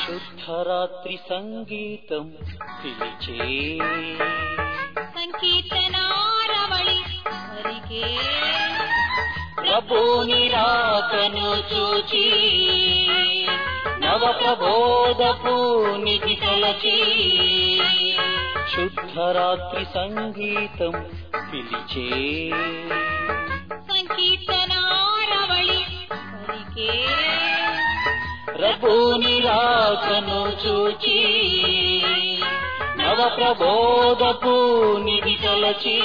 శుద్ధరాత్రి సంగీతం పిలిచే సంకీర్తనారవళి హరికే ప్రభుని రాకను చూచి నవ ప్రబోధపు నిధి తలచి శుద్ధరాత్రి సంగీతం పిలిచే సంకీర్తనారవళి హరికే ప్రభుని రాకను చూచి నవ ప్రబోధపు నిధి తలచి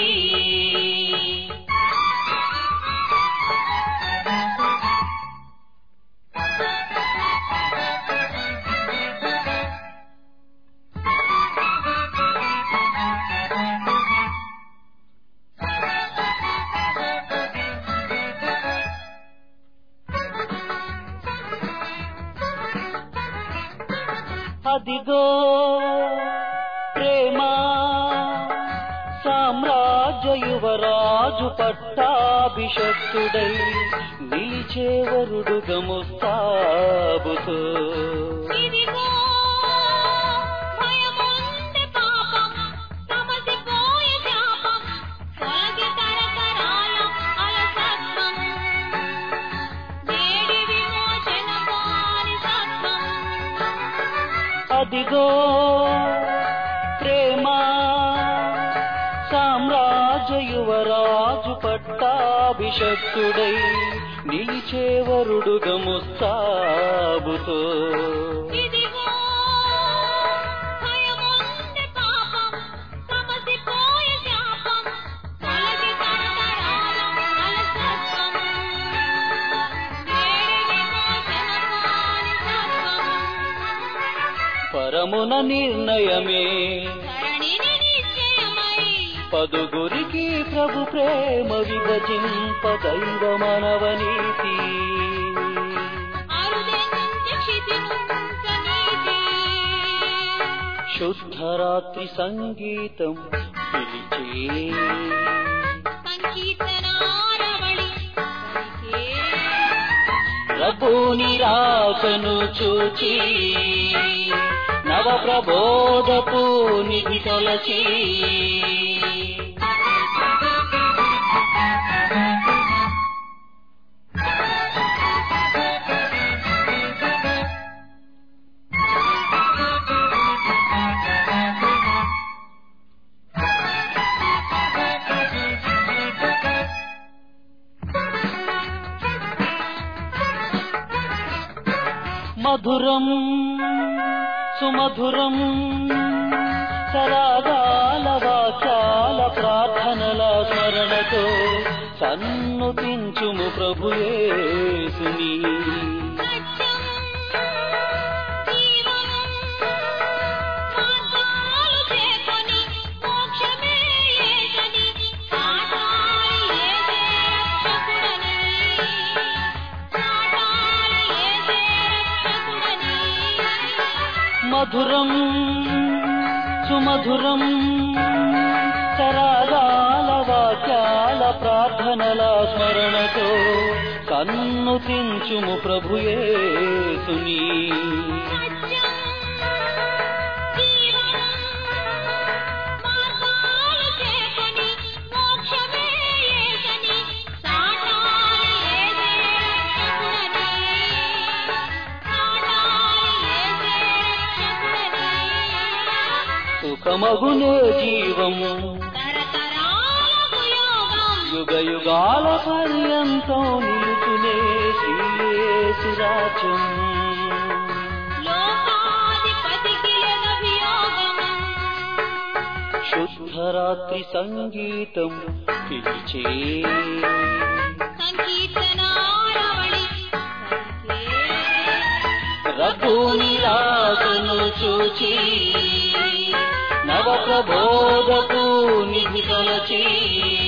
అదిగో ప్రేమ సామ్రాజ్య యువరాజు పట్టాభిషక్తుడై నిలిచేవరుడుగా ముస్తాబుతో ఇదిగో భయముంది పాపం సమసిపోయే శాపం తొలగి తరతరాల అలసత్వం నేడి విమోచన పాని సత్వం అదిగో ప్రేమ సామ్రాజ్య యువరాజు పట్టాభిషక్తుడై నిలిచేవరుడుగా ముస్తాబుతో ఇదిగో భయముంది పాపం సమసిపోయే శాపం తొలగి తరతరాల అలసత్వం నేడి విమోచన పాని సత్వం పరమున నిర్ణయమే ధరణిని నిశ్చయమై పదుగురికి ప్రభు ప్రేమ విభజింప దైవ మనవనీతి అరుదెంచె క్షితినుంచ నీతి. శుద్ధరాత్రి సంగీతం పిలిచే సంకీర్తనారవళి పలికే. ప్రభుని రాకను చూచి నవ ప్రబోధపు నిధి తలచి మధురం సుమధురం సరాగాల వాచాల ప్రార్థనల స్మరణతో సన్నుతించుము ప్రభుయేసుని సత్యం, జీవనం, మార్గాలు చేకొని మోక్షమే యేసని, సాటాలి యేసే రక్షకుడని. సాటాలి యేసే రక్షకుడని. మధురం సుమధురం సరాగాల వాక్యాల ప్రార్థనల స్మరణతో కన్ను తించుము ప్రభుయేసుని సత్యం, జీవనం, మార్గాలు చేకొని మోక్షమే యేసని, సాటాలి యేసే రక్షకుడని. సాటాలి యేసే రక్షకుడని. సుఖమగునే జీవము తరతరాలకు యోగం యుగ యుగాల పర్యంతం నిలుచునే శ్రీయేసురాజ్యం లోకాధిపతికి లెగభియోగం శుద్ధరాత్రి సంగీతం పిలిచే సంకీర్తనారవళి పలికే. రఘుని రాకను చూచి నవ ప్రబోధకు నిధి తలచి